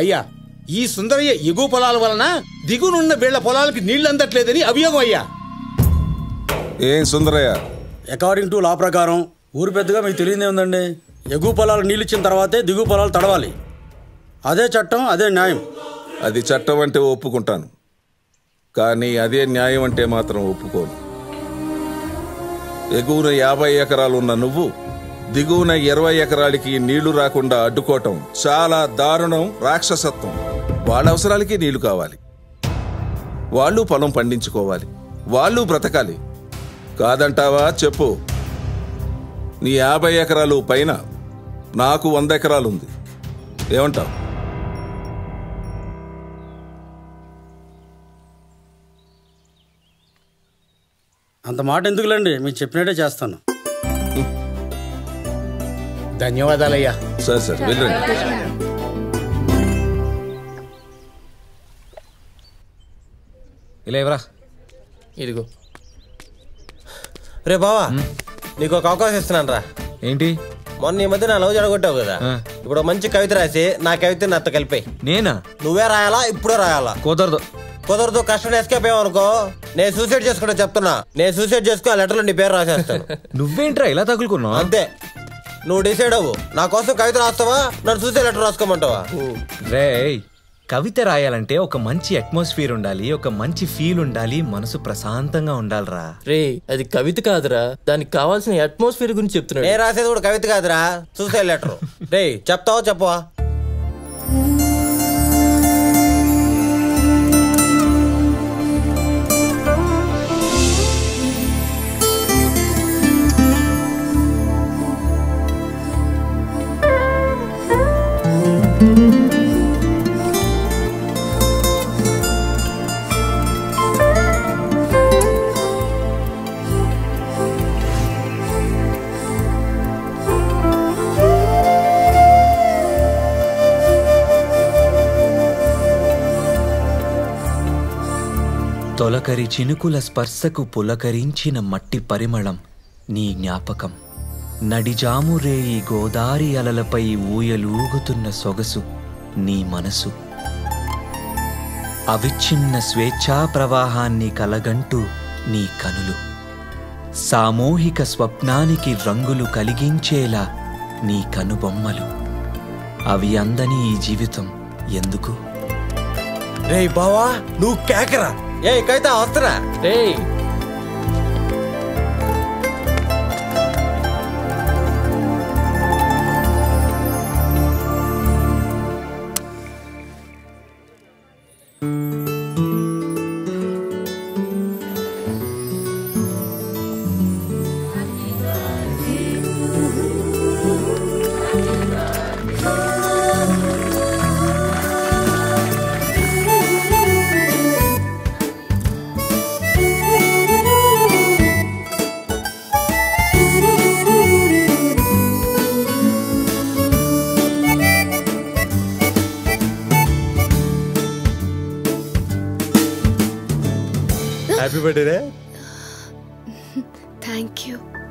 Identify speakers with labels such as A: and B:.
A: అయ్యా ఈ సుందరయ్య ఎగువ పొలాల వలన దిగునున్న వీళ్ల పొలాలకి నీళ్లు అందట్లేదని అభియోగం అయ్యా
B: ఏం సుందరయ్య
C: అకార్డింగ్ టు లా ప్రకారం ఊరు పెద్దగా మీకు తెలియదే ఉందండి ఎగువ పొలాలు నీళ్ళు ఇచ్చిన తర్వాతే దిగువ పొలాలు తడవాలి అదే చట్టం అదే న్యాయం
B: అది చట్టం అంటే ఒప్పుకుంటాను కానీ అదే న్యాయం అంటే మాత్రం ఒప్పుకోను ఎగువన యాభై ఎకరాలు ఉన్న నువ్వు దిగువన ఇరవై ఎకరాలకి నీళ్లు రాకుండా అడ్డుకోవటం చాలా దారుణం రాక్షసత్వం వాళ్ళ అవసరాలకి నీళ్లు కావాలి వాళ్ళు పొలం పండించుకోవాలి వాళ్ళు బ్రతకాలి కాదంటావా చెప్పు నీ యాభై ఎకరాలు పైన నాకు వంద ఎకరాలు ఉంది ఏమంటావు
C: అంత మాట ఎందుకులేండి మీరు చెప్పినట్టే చేస్తాను
A: ధన్యవాదాలయ్యా
B: సరే సరే వెళ్ళండి
D: ఇలా ఇవ్వరా
E: ఇదిగో రే బావా నీకు ఒక అవకాశం ఇస్తున్నాను రా
D: ఏంటి
E: మొన్న ఈ మధ్య నా లవ్ జడగొట్టావు కదా
D: ఆ.
E: ఇప్పుడు ఒక మంచి కవిత రాసి నా కవిత నాతో కలిపాయి
D: నేనా
E: నువ్వే రాయాలా ఇప్పుడే రాయాలా
D: కుదరదు
E: కుదరదు కష్టం ఎస్కేప్ అయ్యావనుకో నేను సూసైడ్ చేసుకుంటా చెప్తున్నా నేను సూసైడ్ చేసుకుని ఆ లెటర్లో నీ పేరు రాసేస్తాను
D: నువ్వేంట్రా ఇలా తగులుకున్నావు
E: అంతే నువ్వు డిసైడ్ అవ్వు నా కోసం కవిత రాస్తావా నన్ను సూసైడ్ లెటర్ రాసుకోమంటావా
D: రే కవిత రాయాలంటే ఒక మంచి అట్మాస్ఫియర్ ఉండాలి ఒక మంచి ఫీల్ ఉండాలి మనసు ప్రశాంతంగా ఉండాలిరా
F: రే అది కవిత కాదురా దానికి కావాల్సిన అట్మాస్ఫియర్ గురించి చెప్తున్నాడు
E: నేను రాసేది కూడా కవిత కాదురా సూసైడ్ లెటర్ రే చెప్తావా చెప్పవా
D: తొలకరి చినుకుల స్పర్శకు పులకరించిన మట్టి పరిమళం నీ జ్ఞాపకం నడిజామురేయి గోదారి అలలపై ఊయలూగుతున్న సొగసు నీ మనసు అవిచ్ఛిన్న స్వేచ్ఛా ప్రవాహాన్ని కలగంటూ నీ కనులు సామూహిక స్వప్నానికి రంగులు కలిగించేలా నీ కనుబొమ్మలు అవి అందని ఈ జీవితం ఎందుకు
E: రే బావా నువ్వు కేకరా ఏ కవిత వస్తున్నా
F: రే
E: హ్యాపీ బర్త్డే రే
G: థ్యాంక్ యూ